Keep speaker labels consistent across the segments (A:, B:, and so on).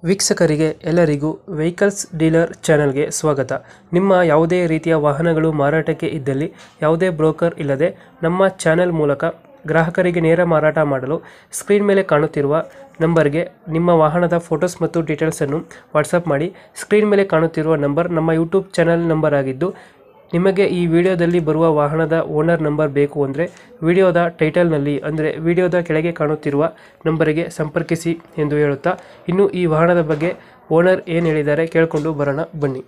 A: ವೀಕ್ಷಕರಿಗೆ ಎಲ್ಲರಿಗೂ vehicles dealer ಚಾನೆಲ್ಗೆ ಸ್ವಾಗತ ನಿಮ್ಮ ಯಾವುದೇ ರೀತಿಯ ವಾಹನಗಳು ಮಾರಾಟಕ್ಕೆ ಇದ್ದಲ್ಲಿ ಯಾವುದೇ ಬ್ರೋಕರ್ ಇಲ್ಲದೆ ನಮ್ಮ ಚಾನೆಲ್ ಮೂಲಕ ಗ್ರಾಹಕರಿಗೆ ನೇರ ಮಾರಾಟ ಮಾಡಲು ಸ್ಕ್ರೀನ್ ಮೇಲೆ ಕಾಣುತ್ತಿರುವ ನಂಬರ್ಗೆ ನಿಮ್ಮ ವಾಹನದ ಫೋಟೋಸ್ ಮತ್ತು ಡೀಟೇಲ್ಸನ್ನು ವಾಟ್ಸಪ್ ಮಾಡಿ ಸ್ಕ್ರೀನ್ ಮೇಲೆ ಕಾಣುತ್ತಿರುವ ನಂಬರ್ ನಮ್ಮ ಯೂಟ್ಯೂಬ್ ಚಾನೆಲ್ ನಂಬರ್ ಆಗಿದ್ದು ನಿಮಗೆ ಈ ವಿಡಿಯೋದಲ್ಲಿ ಬರುವ ವಾಹನದ ಓನರ್ ನಂಬರ್ ಬೇಕು ಅಂದರೆ ವಿಡಿಯೋದ ಟೈಟಲ್ನಲ್ಲಿ ಅಂದರೆ ವಿಡಿಯೋದ ಕೆಳಗೆ ಕಾಣುತ್ತಿರುವ ನಂಬರಿಗೆ ಸಂಪರ್ಕಿಸಿ ಎಂದು ಹೇಳುತ್ತಾ ಇನ್ನು ಈ ವಾಹನದ ಬಗ್ಗೆ ಓನರ್ ಏನು ಹೇಳಿದ್ದಾರೆ ಕೇಳಿಕೊಂಡು ಬರೋಣ ಬನ್ನಿ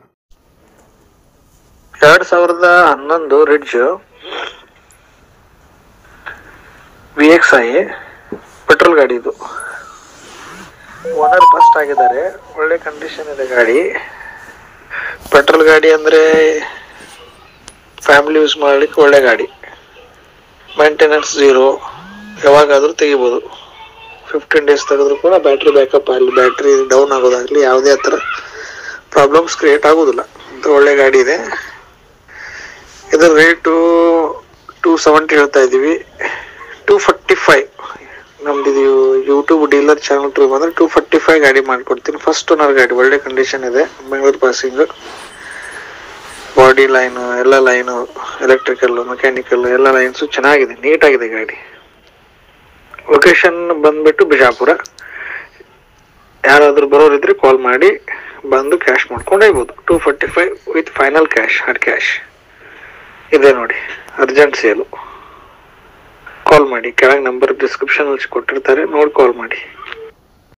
B: ಎರಡ್ ಸಾವಿರದ ಹನ್ನೊಂದು Ritz V X I petrol ಗಾಡಿ ಇದು ಓನರ್ ಫಸ್ಟ್ ಆಗಿದ್ದಾರೆ ಒಳ್ಳೆ ಕಂಡೀಷನ್ ಇದೆ ಗಾಡಿ ಪೆಟ್ರೋಲ್ ಗಾಡಿ ಅಂದ್ರೆ ಫ್ಯಾಮಿಲಿ ಯೂಸ್ ಮಾಡ್ಲಿಕ್ಕೆ ಒಳ್ಳೆ ಗಾಡಿ ಮೇಂಟೆನೆನ್ಸ್ ಝೀರೋ ಯಾವಾಗಾದ್ರೂ ತೆಗಿಬೋದು ಫಿಫ್ಟೀನ್ ಡೇಸ್ ತೆಗೆದ್ರು ಕೂಡ ಬ್ಯಾಟ್ರಿ ಬ್ಯಾಕಪ್ ಆಗಲಿ ಬ್ಯಾಟ್ರಿ ಡೌನ್ ಆಗೋದಾಗ್ಲಿ ಯಾವುದೇ ಆ ಥರ ಪ್ರಾಬ್ಲಮ್ಸ್ ಕ್ರಿಯೇಟ್ ಆಗೋದಿಲ್ಲ ಅಂತ ಒಳ್ಳೆ ಗಾಡಿ ಇದೆ ಇದರ ರೇಟು ಟೂ ಸೆವೆಂಟಿ ಹೇಳ್ತಾ ಇದ್ದೀವಿ ಟೂ ಫಾರ್ಟಿ ಫೈವ್ ನಮ್ದು ಇದು ಯೂಟ್ಯೂಬ್ ಡೀಲರ್ ಚಾನಲ್ ಟೂ ಬಂದ್ರೆ ಟೂ ಫಾರ್ಟಿ ಫೈವ್ ಗಾಡಿ ಮಾಡ್ಕೊಡ್ತೀನಿ ಫಸ್ಟ್ ಓನರ್ ಗಾಡಿ ಒಳ್ಳೆ ಕಂಡೀಷನ್ ಇದೆ ಬೆಂಗಳೂರು ಪಾಸಿಂಗ್ ಬಾಡಿ ಲೈನು ಎಲ್ಲ ಲೈನು ಎಲೆಕ್ಟ್ರಿಕಲ್ ಮೆಕ್ಯಾನಿಕಲ್ ಎಲ್ಲ ಲೈನ್ಸು ಚೆನ್ನಾಗಿದೆ ನೀಟಾಗಿದೆ ಗಾಡಿ ಲೊಕೇಶನ್ ಬಂದ್ಬಿಟ್ಟು ಬಿಜಾಪುರ ಯಾರಾದ್ರೂ ಬರೋರಿದ್ರೆ ಕಾಲ್ ಮಾಡಿ ಬಂದು ಕ್ಯಾಶ್ ಮಾಡ್ಕೊಂಡು ಹೋಗ್ಬೋದು two forty five with final cash hard cash ಇದೆ ನೋಡಿ ಅರ್ಜೆಂಟ್ ಸೇಲು ಕಾಲ್ ಮಾಡಿ ಕೆಳಗೆ ನಂಬರ್ ಡಿಸ್ಕ್ರಿಪ್ಷನ್ ಅಲ್ಲಿ ಕೊಟ್ಟಿರ್ತಾರೆ ನೋಡಿ ಕಾಲ್ ಮಾಡಿ